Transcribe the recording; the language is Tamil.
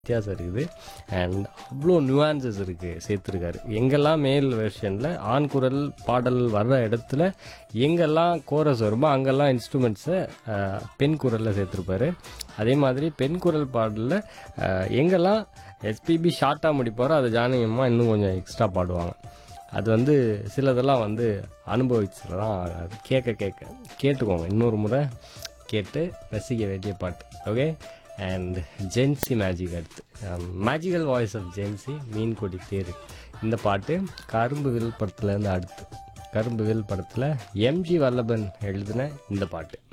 வித்தியாசம் இருக்குது அண்ட் அவ்வளோ நியூவான்சஸ் இருக்குது சேர்த்துருக்காரு எங்கெல்லாம் மேல் வெர்ஷனில் ஆண் குரல் பாடல் வர்ற இடத்துல எங்கெல்லாம் கோரஸ் வருமோ அங்கெல்லாம் இன்ஸ்ட்ருமெண்ட்ஸை பெண் குரலில் சேர்த்துருப்பாரு அதே மாதிரி பெண் குரல் பாடலில் எங்கெல்லாம் எஸ்பிபி ஷார்ட்டாக முடிப்பாரோ அதை ஜானகி அம்மா இன்னும் கொஞ்சம் எக்ஸ்ட்ரா பாடுவாங்க அது வந்து சிலதெல்லாம் வந்து அனுபவிச்சுலாம் அது கேட்க கேட்க கேட்டுக்கோங்க இன்னொரு முறை கேட்டு ரசிக்க வேண்டிய பாட்டு ஓகே அண்ட் ஜென்சி மேஜிக் அடுத்து மேஜிக்கல் வாய்ஸ் ஆஃப் ஜென்சி மீன் கொடி தேர் இந்த பாட்டு கரும்பு வில் படத்துலேருந்து அடுத்து கரும்பு வில் படத்தில் எம்ஜி வல்லபன் எழுதின இந்த பாட்டு